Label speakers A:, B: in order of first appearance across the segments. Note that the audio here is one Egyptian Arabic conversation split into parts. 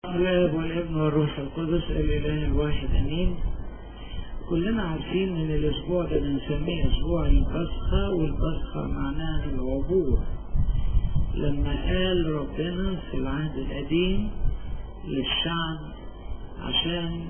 A: الاب والابن والروح القدس الاله الواحد امين كلنا عارفين ان الاسبوع ده بنسميه اسبوع البصخة والبصخة معناها العبور لما قال ربنا في العهد القديم للشعب عشان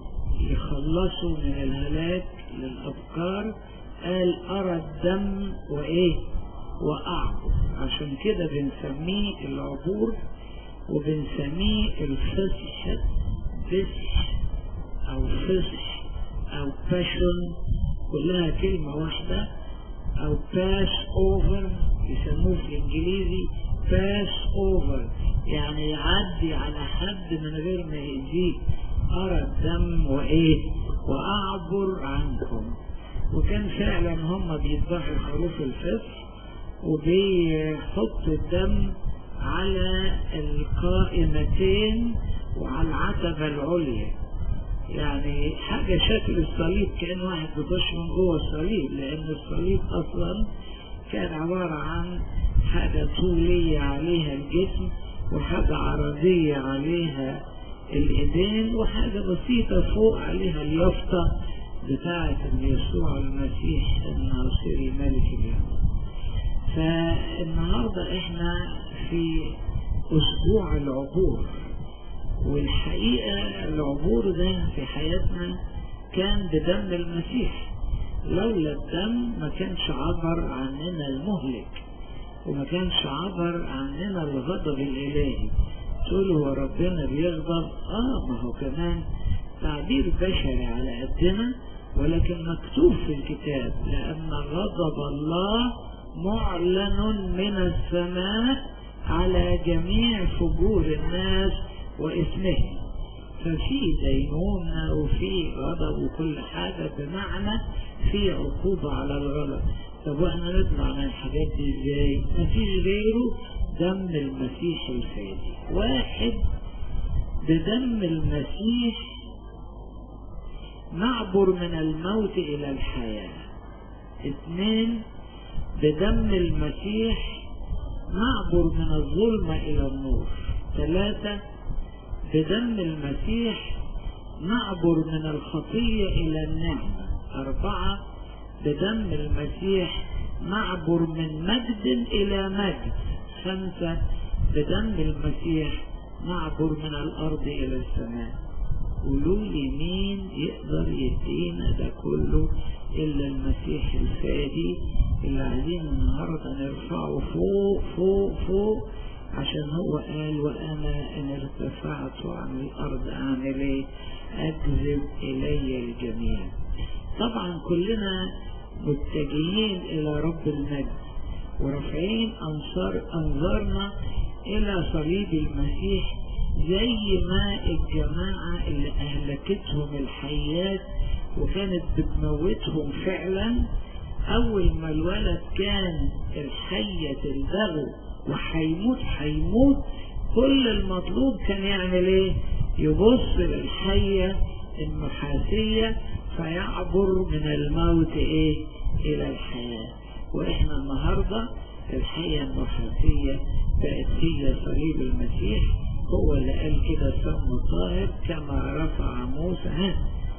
A: يخلصوا من الهلاك للأفكار قال أرى الدم وإيه وأعبر عشان كده بنسميه العبور وبنسميه الفسح فسح أو فسح أو باشون كلها كلمة واحدة أو باس أوفر يسموه في الإنجليزي باس أوفر يعني يعدي على حد من غير ما يأذيه أرى الدم وإيه وأعبر عنكم وكان فعلا هم بيذبحوا خروف الفصل وبيحطوا الدم على القائمتين وعلى العتبة العليا يعني حاجة شكل الصليب كأن واحد بيخش من جوه الصليب لأن الصليب أصلا كان عبارة عن حاجة طولية عليها الجسم وحاجة عرضية عليها الإيدين وحاجة بسيطة فوق عليها اليافطة بتاعة يسوع المسيح الناصري ملك اليوم فالنهاردة احنا في أسبوع العبور والحقيقة العبور ده في حياتنا كان بدم المسيح لولا الدم ما كانش عبر عننا المهلك وما كانش عبر عننا الغضب الإلهي تقول هو ربنا بيغضب اه ما هو كمان تعبير بشري على قدنا ولكن مكتوب في الكتاب لأن غضب الله معلن من السماء على جميع فجور الناس واسمهم ففي دينونة وفي غضب وكل حاجة بمعنى في عقوبة على الغلط طب واحنا نطلع من الحاجات دي ازاي مفيش غيره دم المسيح الفادي واحد بدم المسيح نعبر من الموت الى الحياة اثنين بدم المسيح نعبر من الظلمة الى النور ثلاثة بدم المسيح نعبر من الخطية إلى النعمة أربعة بدم المسيح نعبر من مجد إلى مجد خمسة بدم المسيح نعبر من الأرض إلى السماء قولوا لي مين يقدر يدينا ده كله إلا المسيح الفادي اللي عايزين النهاردة نرفعه فوق فوق فوق عشان هو قال وأنا إن ارتفعت عن الأرض أعمل إيه؟ أجذب إلي الجميع. طبعا كلنا متجهين إلى رب المجد ورافعين أنصار أنظارنا إلى صليب المسيح زي ما الجماعة اللي أهلكتهم الحيات وكانت بتموتهم فعلا أول ما الولد كان الحية تلدغه وهيموت هيموت كل المطلوب كان يعمل ايه يبص للحية النحاسية فيعبر من الموت ايه الى الحياة واحنا النهاردة الحية النحاسية بقت هي صليب المسيح هو اللي قال كده سم طاهر كما رفع موسى ها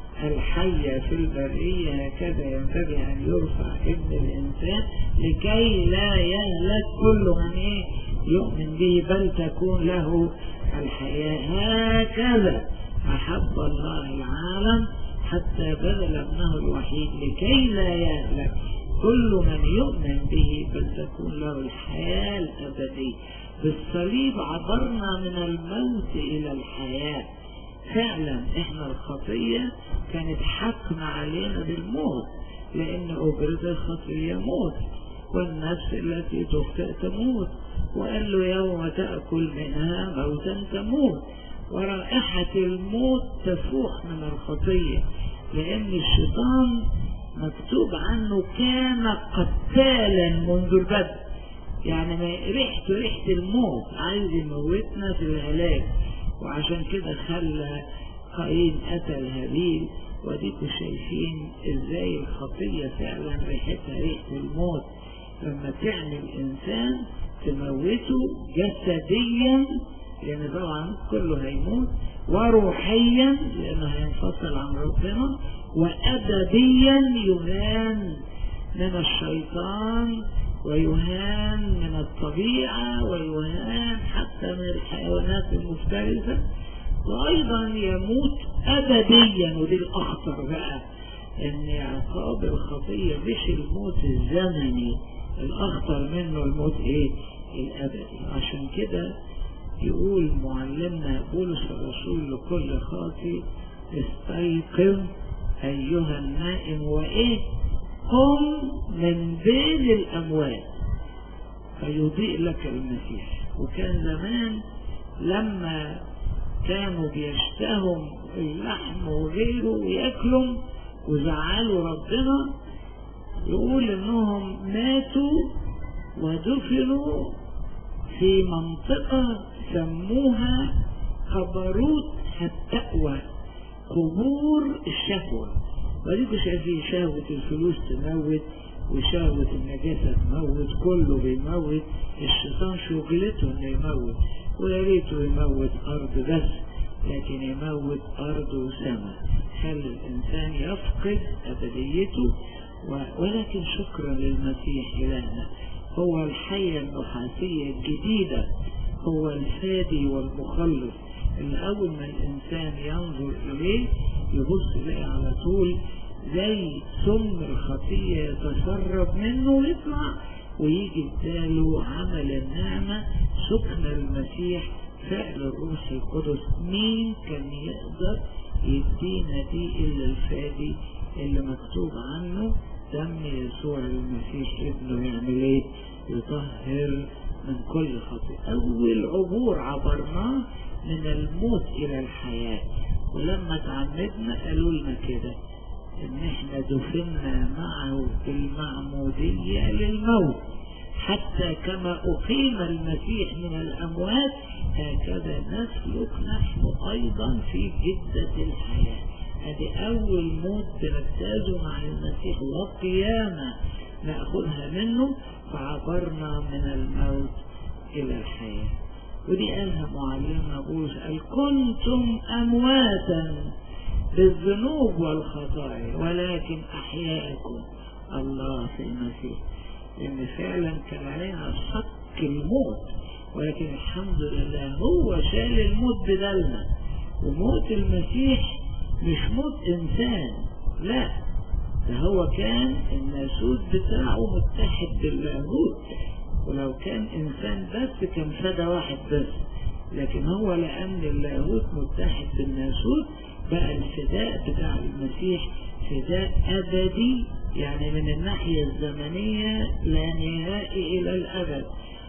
A: الحية في البرية هكذا ينبغي أن يرفع ابن الإنسان لكي لا يهلك كل من إيه يؤمن به بل تكون له الحياة هكذا أحب الله العالم حتى بذل ابنه الوحيد لكي لا يهلك كل من يؤمن به بل تكون له الحياة الأبدية بالصليب عبرنا من الموت إلى الحياة فعلا احنا الخطية كانت حكم علينا بالموت لان اجرة الخطية موت والنفس التي تخطئ تموت وقال له يوم تأكل منها موتا تموت ورائحة الموت تفوح من الخطية لان الشيطان مكتوب عنه كان قتالا منذ البدء يعني ما ريحته ريحة الموت عايز يموتنا في الهلاك وعشان كده خلى قايين قتل هابيل واديكوا شايفين ازاي الخطية فعلا ريحتها ريحة الموت لما تعمل انسان تموته جسديا لأن طبعا كله هيموت وروحيا لأنه هينفصل عن ربنا وأبديا يهان من الشيطان ويهان من الطبيعة ويهان حتى من الحيوانات المفترسة وأيضا يموت أبديا ودي الأخطر بقى إن عقاب الخطية مش الموت الزمني الأخطر منه الموت إيه؟ الأبدي عشان كده يقول معلمنا بولس الرسول لكل خاطي استيقظ أيها النائم وإيه؟ قم من بين الأموات فيضيء لك المسيح وكان زمان لما كانوا بيشتهوا اللحم وغيره وياكلوا وزعلوا ربنا يقول انهم ماتوا ودفنوا في منطقة سموها قبروت التأوى قبور الشهوة وديكوا شايفين شهوة الفلوس تموت وشهوة النجاسة تموت كله بيموت الشيطان شغلته انه يموت ويا ريته يموت ارض بس لكن يموت ارض وسماء خلي الانسان يفقد ابديته ولكن شكرا للمسيح الهنا هو الحية النحاسية الجديدة هو الفادي والمخلص اللي أول ما الإنسان ينظر إليه يبص إليه على طول زي سم الخطية يتسرب منه ويطلع ويجي اداله عمل النعمة سكن المسيح فعل الروح القدس مين كان يقدر يدينا دي إلا الفادي اللي مكتوب عنه دم يسوع المسيح ابنه يعمل ايه يطهر من كل خطيئة أول عبور عبرناه من الموت إلى الحياة ولما تعمدنا قالوا لنا كده إن إحنا دفنا معه بالمعمودية للموت حتى كما أقيم المسيح من الأموات هكذا نسلك نحن أيضا في جدة الحياة هذه أول موت بنجتازه مع المسيح وقيامة نأخذها منه فعبرنا من الموت إلى الحياة ودي قالها معلمنا بولس قال كنتم أمواتا بالذنوب والخطايا ولكن أحياءكم الله في المسيح لأن فعلا كان علينا صك الموت ولكن الحمد لله هو شال الموت بدلنا وموت المسيح مش موت إنسان لا ده هو كان الناسوت بتاعه متحد باللاهوت ولو كان إنسان بس كان فدى واحد بس لكن هو لأن اللاهوت متحد بالناسوت بقى الفداء بتاع المسيح فداء أبدي يعني من الناحية الزمنية لا نهائي إلى الأبد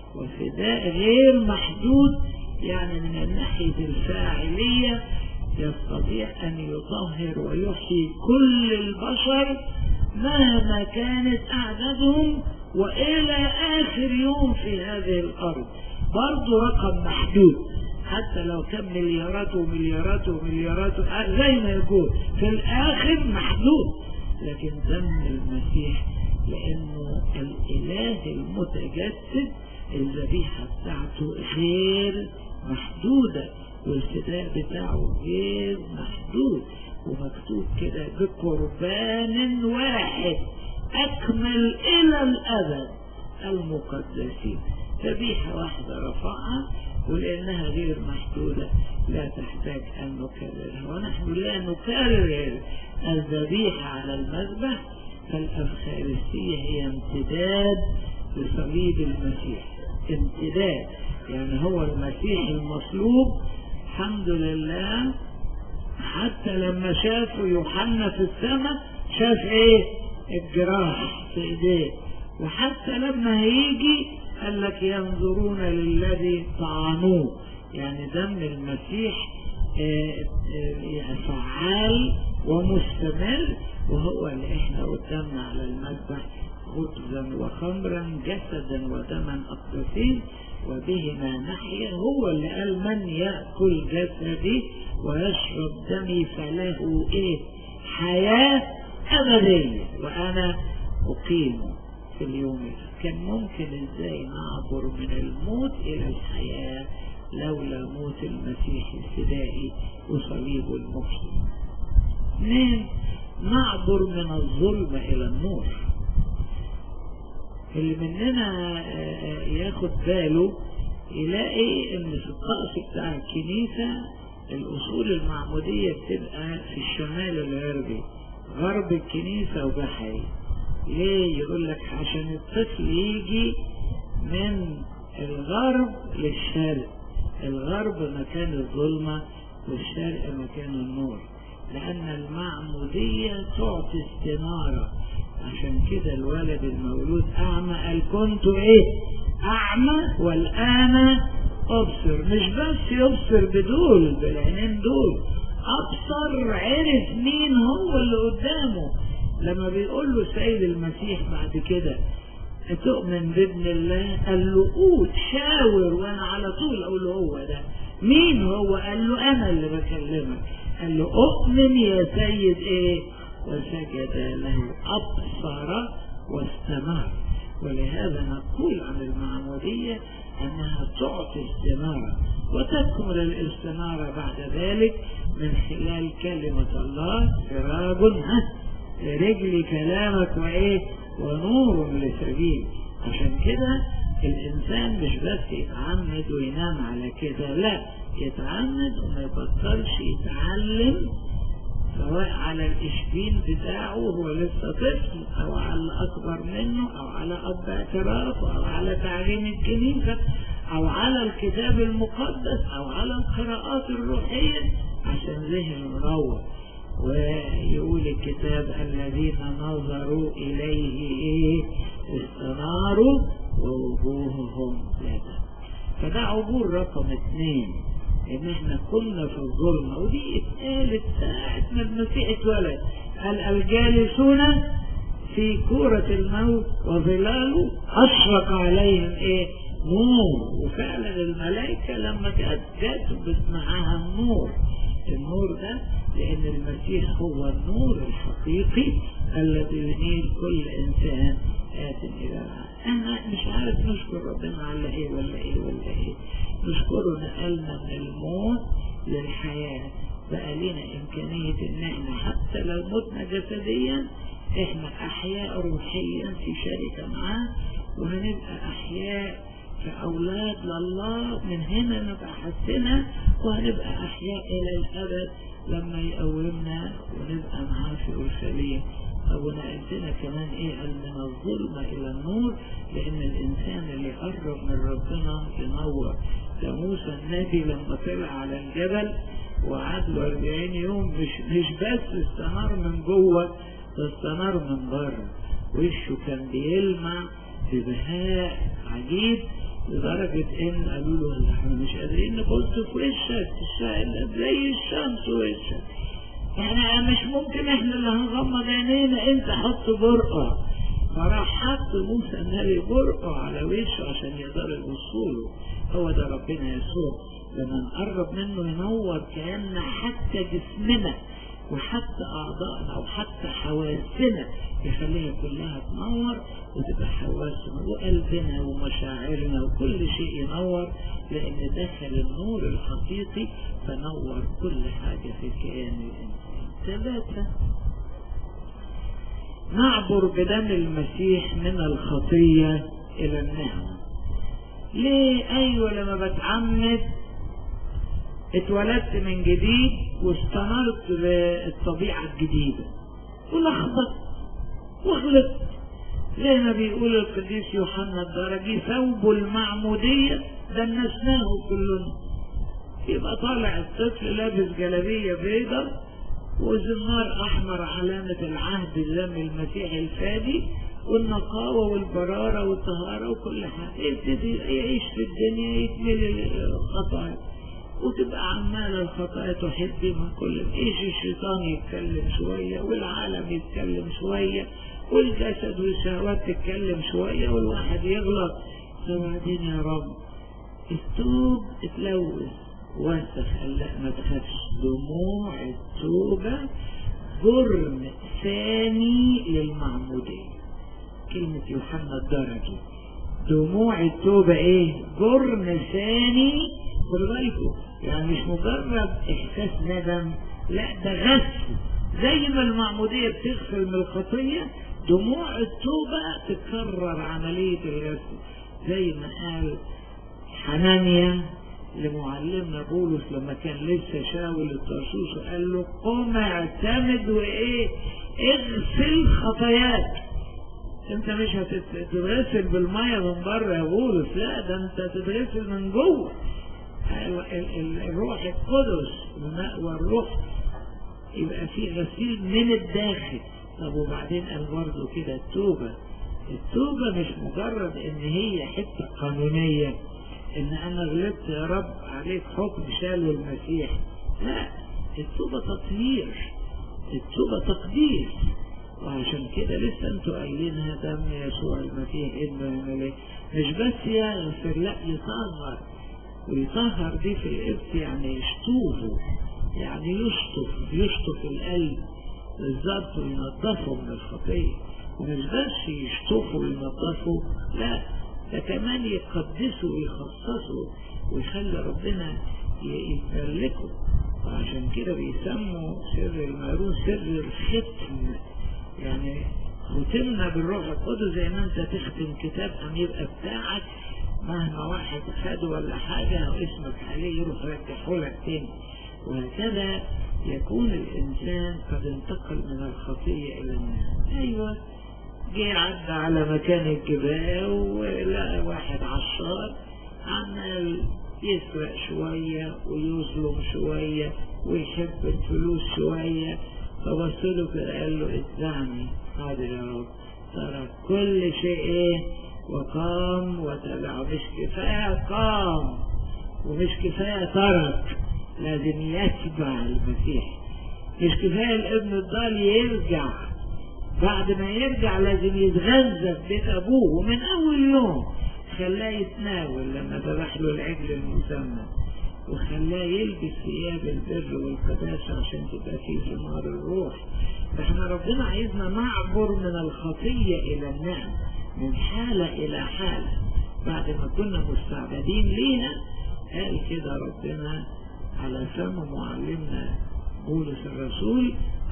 A: وفداء غير محدود يعني من الناحية الفاعلية يستطيع أن يطهر ويحيي كل البشر مهما كانت أعدادهم وإلى آخر يوم في هذه الأرض برضو رقم محدود حتى لو كان مليارات ومليارات ومليارات زي ما يكون في الآخر محدود لكن دم المسيح لأنه الإله المتجسد الذبيحة بتاعته غير محدودة والفداء بتاعه غير محدود ومكتوب كده بقربان واحد أكمل إلى الأبد المقدسين ذبيحة واحدة رفعها ولأنها غير محدودة لا تحتاج أن نكررها ونحن لا نكرر الذبيحة على المذبح فالأفخارستية هي امتداد لصليب المسيح امتداد يعني هو المسيح المصلوب الحمد لله حتى لما شافوا يوحنا في السماء شاف ايه الجراح في ايديه وحتى لما هيجي قال لك ينظرون للذي طعنوه يعني دم المسيح فعال ومستمر وهو اللي احنا قدامنا على المذبح خبزا وخمرا جسدا ودما اقدسين وبهما نحيا هو اللي قال من يأكل جسدي ويشرب دمي فله ايه حياة أبدية وأنا أقيم في اليوم كان ممكن ازاي نعبر من الموت إلى الحياة لولا موت المسيح الفدائي وصليبه المحيي اثنين نعبر من الظلم الى النور اللي مننا ياخد باله يلاقي ان في الطقس بتاع الكنيسة الاصول المعمودية بتبقى في الشمال الغربي غرب الكنيسة وبحري ليه يقول لك عشان الطفل يجي من الغرب للشرق الغرب مكان الظلمة والشرق مكان النور لأن المعمودية تعطي استنارة عشان كده الولد المولود أعمى قال كنت إيه أعمى والآن أبصر مش بس يبصر بدول بالعينين دول أبصر عرف مين هو اللي قدامه لما بيقول له السيد المسيح بعد كده تؤمن بابن الله قال له قول شاور وانا على طول اقول له هو ده مين هو قال له انا اللي بكلمك قال له اؤمن يا سيد ايه وسجد له ابصر واستمر ولهذا نقول عن المعمودية انها تعطي استنارة وتكمل الاستنارة بعد ذلك من خلال كلمة الله سراج لرجل كلامك وايه ونور لسبيل عشان كده الانسان مش بس يتعمد وينام على كده لا يتعمد وما يبطلش يتعلم سواء على الاشبين بتاعه وهو لسه طفل او على الاكبر منه او على اب اعتراف او على تعليم الكنيسه او على الكتاب المقدس او على القراءات الروحيه عشان ذهنه منور ويقول الكتاب الذين نظروا إليه إيه استناروا ووجوههم لدى فده عبور رقم اثنين ان احنا كنا في الظلمة ودي اتقالت ساعة ما المسيح اتولد قال الجالسون في كورة الموت وظلاله أشرق عليهم ايه نور وفعلا الملائكة لما جت جت معاها النور النور ده لأن المسيح هو النور الحقيقي الذي ينير كل إنسان آت إلى أنا مش عارف نشكر ربنا على إيه ولا إيه ولا إيه نشكره نقلنا من الموت للحياة بقى لنا إمكانية إن إحنا حتى لو متنا جسديا إحنا أحياء روحيا في شركة معاه وهنبقى أحياء كأولاد لله من هنا نبقى حسنا وهنبقى أحياء إلى الأبد لما يقومنا ونبقى معاه في أورشليم أبونا قلتنا كمان إيه قال من الظلمة إلى النور لأن الإنسان اللي قرب من ربنا ينور ده موسى النبي لما طلع على الجبل وقعد له 40 يوم مش مش بس استنار من جوه ده استنار من بره وشه كان بيلمع ببهاء عجيب لدرجة إن قالوا له احنا مش قادرين نبص في وشك زي الشمس وشك احنا مش ممكن احنا اللي هنغمض عينينا انت حط برقع فراح حط موسى النبي برقع على وشه عشان يقدروا يبصوا له هو ده ربنا يسوع لما نقرب منه ينور كأن حتى جسمنا وحتى أعضائنا وحتى حواسنا يخليها كلها تنور وتبقى حواسنا وقلبنا ومشاعرنا وكل شيء ينور لأن دخل النور الحقيقي فنور كل حاجة في كيان الإنسان ثلاثة نعبر بدم المسيح من الخطية إلى النعمة ليه أيوة لما بتعمد اتولدت من جديد واستنرت بالطبيعة الجديدة ولخبط وغلط زي ما بيقول القديس يوحنا الدرجي ثوب المعمودية دنسناه كلنا يبقى طالع الطفل لابس جلابية بيضة وزنار أحمر علامة العهد دم المسيح الفادي والنقاوة والبرارة والطهارة وكل حاجة يبتدي يعيش في الدنيا يكمل الخطايا وتبقى عمالة الخطايا تحب من كل ايش الشيطان يتكلم شوية والعالم يتكلم شوية والجسد والشهوات تتكلم شوية والواحد يغلط فبعدين يا رب التوب اتلوث وسخ قال لا ما تخافش دموع التوبة جرم ثاني للمعمودية كلمة يوحنا الدرجي دموع التوبة ايه جرم ثاني خدوا بالكم يعني مش مجرد احساس ندم لا ده غسل زي ما المعمودية بتغسل من الخطية دموع التوبة تكرر عملية الغسل زي ما قال حنانيا لمعلمنا بولس لما كان لسه شاول الطرسوس وقال له قم اعتمد وايه اغسل خطاياك انت مش هتتغسل بالميه من بره يا بولس لا ده انت تتغسل من جوه الروح القدس الماء والروح يبقى في غسيل من الداخل طب وبعدين قال برضه كده التوبة التوبة مش مجرد ان هي حتة قانونية ان انا غلطت يا رب عليك حكم شاله المسيح لا التوبة تطهير التوبة تقديس وعشان كده لسه انتوا قايلينها دم يسوع المسيح انه يعمل ايه مش بس يغفر لا يطهر ويطهر دي في القبط يعني يشطوه يعني يشطف يشطف القلب بالظبط وينظفه من الخطيه ومش بس يشطفه وينظفه لا ده كمان يقدسه ويخصصه ويخلي ربنا يتملكه وعشان كده بيسموا سر المارون سر الختم يعني ختمنا بالروح القدس زي ما انت تختم كتاب ام يبقى بتاعك مهما واحد خده ولا حاجة واسمك عليه يروح يرجحه لك تاني وهكذا يكون الإنسان قد انتقل من الخطية إلى النعم أيوة جه عدى على مكان الجبال ولقى واحد عشار عمال يسرق شوية ويظلم شوية ويحب الفلوس شوية فبص له كده قال له اتبعني حاضر يا رب ترك كل شيء ايه وقام وتبع مش كفاية قام ومش كفاية ترك لازم يتبع المسيح مش كفاية الابن الضال يرجع بعد ما يرجع لازم يتغذى في بيت ابوه ومن اول يوم خلاه يتناول لما ذبح له العجل المسمى وخلاه يلبس ثياب البر والقداسة عشان تبقى فيه ثمار الروح فاحنا ربنا عايزنا نعبر من الخطية إلى النعم من حالة إلى حالة بعد ما كنا مستعبدين ليها قال كده ربنا على فم معلمنا بولس الرسول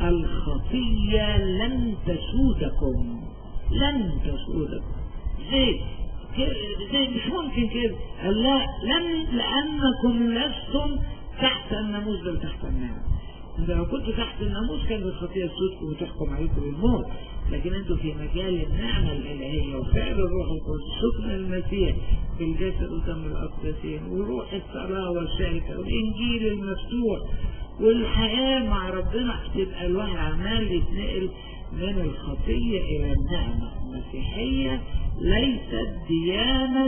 A: الخطية لن تسودكم لن تسودكم زي زي مش ممكن كده قال لا لن لأنكم لستم تحت الناموس بل تحت النعم انت لو كنتوا تحت الناموس كان الخطية تسودكم وتحكم عليكم بالموت لكن انتوا في مجال النعمة الإلهية وفعل الروح القدس سكن المسيح في الجسد ودم الأقدسين وروح الصلاة والشركة والإنجيل المفتوح والحياة مع ربنا تبقى الواحد عمال يتنقل من الخطية إلى النعمة المسيحية ليست ديانة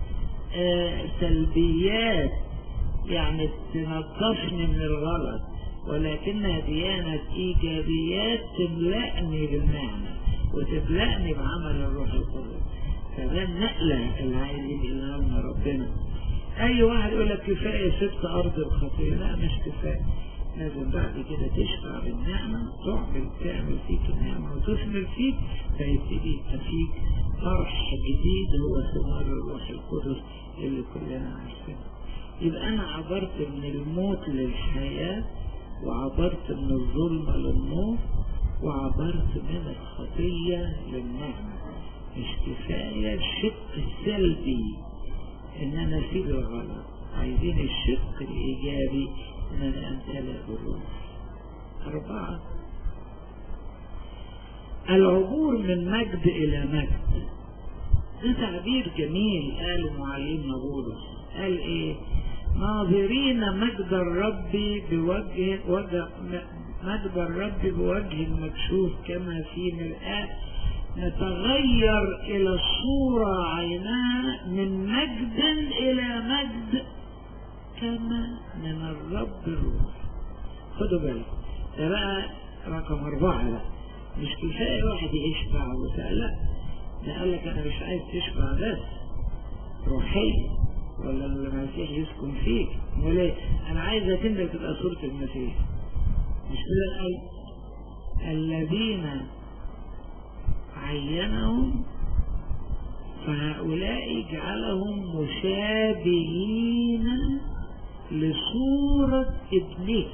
A: آه سلبيات يعني تنظفني من الغلط ولكنها ديانة إيجابيات تملأني بالنعمة وتملأني بعمل الروح القدس فده النقلة اللي عايزين يقولها لنا ربنا أي واحد يقول لك كفاية سبت أرض الخطية لا مش كفاية لازم بعد كده تشفع بالنعمة تعمل تعمل فيك النعمة وتثمر فيك فيبتدي يبقى فيك فرح جديد هو ثمار الروح القدس اللي كلنا عارفينه يبقى أنا عبرت من الموت للحياة وعبرت من الظلمة للنور وعبرت من الخطية للنعمة مش كفاية الشق السلبي ان انا اسيب الغلط عايزين الشق الايجابي ان انا امتلئ بالروح اربعة العبور من مجد الى مجد ده تعبير جميل قاله معلمنا بولس قال ايه ناظرين مجد الرب بوجه وجه مجد الرب بوجه مكشوف كما في مرآة نتغير إلى الصورة عينها من مجد إلى مجد كما من الرب الروح خدوا بالكم ده بقى رقم أربعة بقى مش كفاية واحد يشبع وبتاع لا ده قال لك أنا مش عايز تشبع بس روحيا ولا المسيح يسكن فيك امال ايه انا عايزك انت تبقى صورة المسيح مش كده قال الذين عينهم فهؤلاء جعلهم مشابهين لصورة ابنه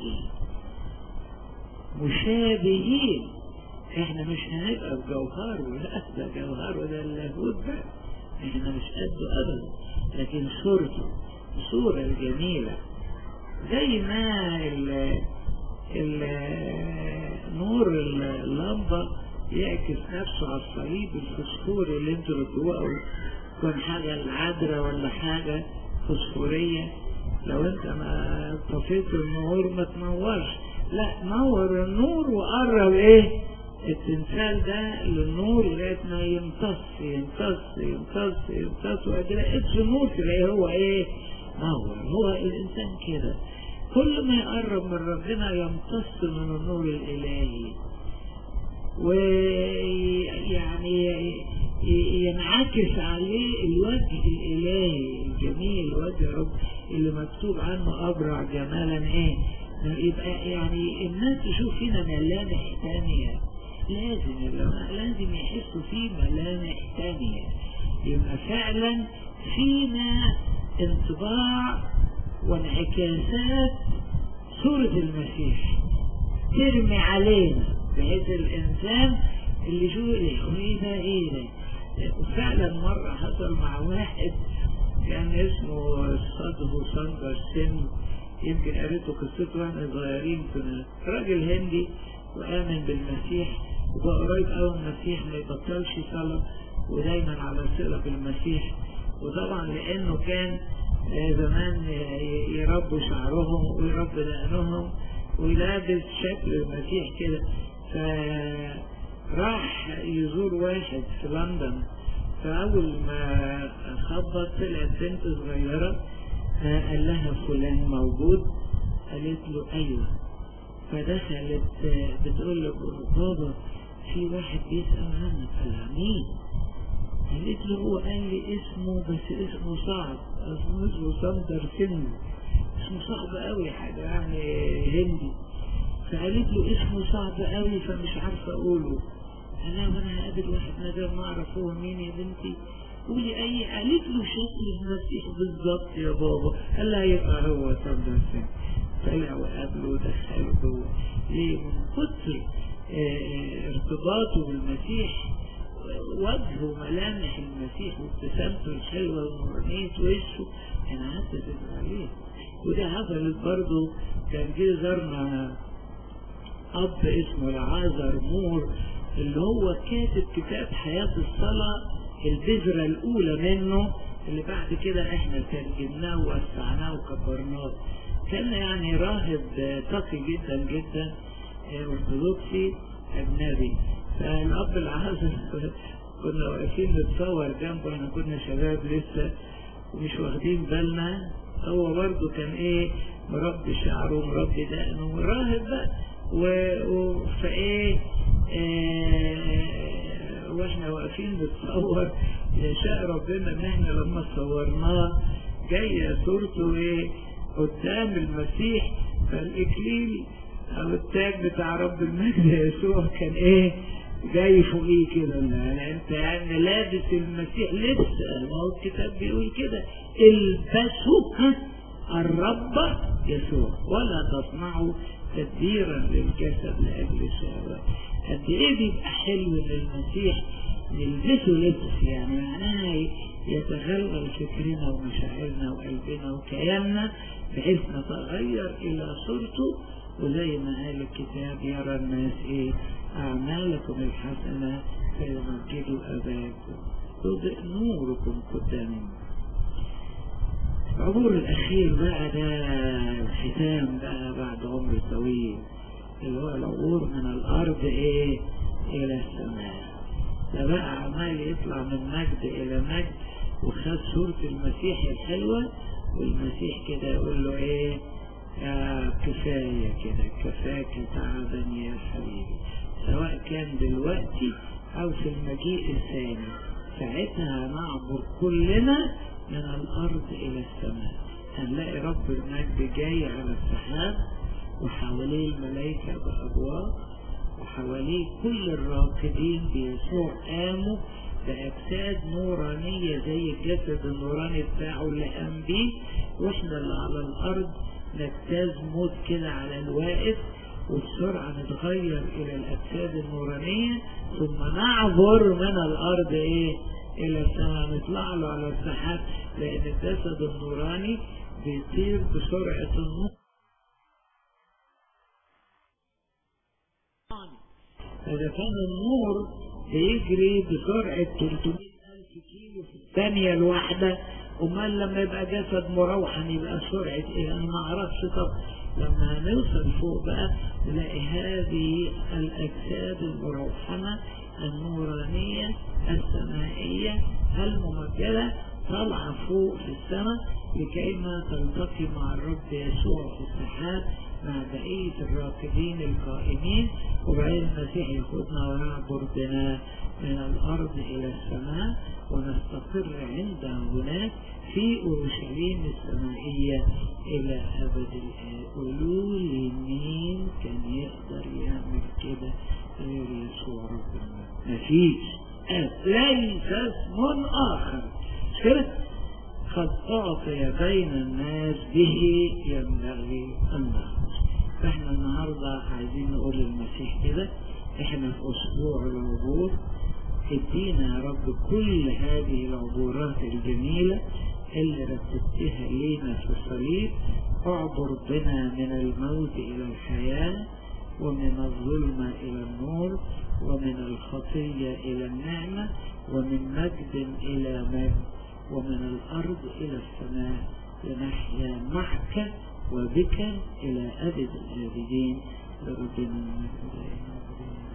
A: مشابهين احنا مش هنبقى بجوهر ولا ده جوهر ولا اللاهوت بقى احنا مش قده ابدا لكن صورته الصورة الجميلة زي ما ال ال نور اللمبة يعكس نفسه على الصليب الفسفوري اللي انتوا ردوه او تكون حاجة العذراء ولا حاجة فسفورية لو انت ما طفيت النور ما تنورش لا نور النور وقرب ايه التمثال ده للنور لغاية ما يمتص يمتص يمتص يمتص وإذا لقيتش نور تلاقيه هو ايه نور هو الإنسان كده كل ما يقرب من ربنا يمتص من النور الإلهي ويعني ينعكس عليه الوجه الإلهي الجميل وجه رب اللي مكتوب عنه أبرع جمالا إيه يبقى يعني الناس تشوف فينا ملامح ثانية لازم لازم يحسوا فيه ملامح ثانية يبقى فعلا فينا انطباع وانعكاسات صورة المسيح ترمي علينا بحيث الإنسان اللي يشوف ايه ده ايه ده وفعلا مرة حصل مع واحد كان اسمه صدهو ساندر سن يمكن قريته قصته واحنا صغيرين كنا راجل هندي وآمن بالمسيح وبقى قريب قوي المسيح ما يبطلش صلاة ودايما على صلة بالمسيح وطبعا لأنه كان زمان يربوا شعرهم ويربوا دقنهم ويلابس شكل المسيح كده فراح يزور واحد في لندن فأول ما خبط طلعت بنت صغيرة قال لها فلان موجود قالت له أيوه فدخلت بتقول له بابا في واحد بيسأل عنك قال لها مين؟ قالت له هو قال لي اسمه بس اسمه صعب اسمه اسمه سندر سن اسمه صعب قوي حاجة يعني هندي فقالت له اسمه صعب قوي فمش عارفة اقوله قال لها وانا هقابل واحد من غير ما اعرف هو مين يا بنتي قولي اي قالت له شكل المسيح بالظبط يا بابا قال لها يبقى هو سندر سن طلع وقابله ودخله جوه ليه من كتر ارتباطه بالمسيح وجهه ملامح المسيح وابتسامته الحلوة ونورانية وشه كان عدت عليه وده حصلت برضه كان جه زارنا أب اسمه العازر مور اللي هو كاتب كتاب حياة الصلاة البذرة الأولى منه اللي بعد كده احنا ترجمناه ووسعناه وكبرناه كان يعني راهب تقي جدا جدا ارثوذكسي اجنبي فالاب العازر كنا واقفين نتصور جنبه احنا كنا شباب لسه ومش واخدين بالنا هو برضه كان ايه مربي شعره ومربي دقنه وراهب بقى و... فايه آه واحنا واقفين نتصور يشاء ربنا ان احنا لما صورناه جايه صورته ايه قدام المسيح فالاكليل او التاج بتاع رب المجد يسوع كان ايه جاي فوقيه كده يعني انت يعني لابس المسيح لسه ما هو الكتاب بيقول كده البسوا الرب يسوع ولا تصنعوا تدبيرا للجسد لاجل الشهوات قد ايه بيبقى حلو للمسيح نلبسه لبس يعني معناها يتغلغل فكرنا ومشاعرنا وقلبنا وكياننا بحيث نتغير الى صورته وزي ما قال الكتاب يرى الناس ايه اعمالكم الحسنه فيمجدوا اباكم تضئ نوركم قدامهم العبور الاخير بقى ده الختام بقى بعد عمر طويل اللي هو العبور من الارض ايه الى السماء ده بقى عمال يطلع من مجد الى مجد وخد صورة المسيح الحلوة والمسيح كده يقول له ايه آه كفاية كده كفاك تعبا يا حبيبي سواء كان دلوقتي او في المجيء الثاني ساعتها هنعبر كلنا من الارض الى السماء هنلاقي رب المجد جاي على السحاب وحواليه الملائكة بأبواب وحواليه كل الراقدين بيسوع قاموا بأجساد نورانية زي الجسد النوراني بتاعه اللي قام بيه واحنا اللي على الارض نجتاز موت كده على الواقف وبسرعة نتغير إلى الأجساد النورانية ثم نعبر من الأرض إيه؟ إلى السماء نطلع له على السحاب لأن الجسد النوراني بيطير بسرعة النور إذا كان النور بيجري بسرعة 300 ألف كيلو في الثانية الواحدة أمال لما يبقى جسد مروحا يبقى سرعة إيه أنا ما أعرفش طب لما هنوصل فوق بقى نلاقي هذه الأجساد المروحمة النورانية السمائية الممجدة طالعة فوق في السماء لكي ما تلتقي مع الرب يسوع في السحاب مع بقية الراكبين القائمين وبعدين المسيح ياخدنا ويعبر بنا من الأرض إلى السماء ونستقر عنده هناك في أورشليم السمائية إلى أبد الآب قولوا لي مين كان يقدر يعمل كده غير يسوع ربنا مفيش ليس اسم آخر كده قد أعطي بين الناس به ينبغي أن نعبد فاحنا النهاردة عايزين نقول للمسيح كده احنا في أسبوع العبور ادينا يا رب كل هذه العبورات الجميلة اللي رتبتها لينا في الصليب اعبر بنا من الموت إلى الحياة ومن الظلمة إلى النور ومن الخطية إلى النعمة ومن مجد إلى مجد ومن الأرض إلى السماء لنحيا معك وبك إلى أبد الآبدين لربنا المجد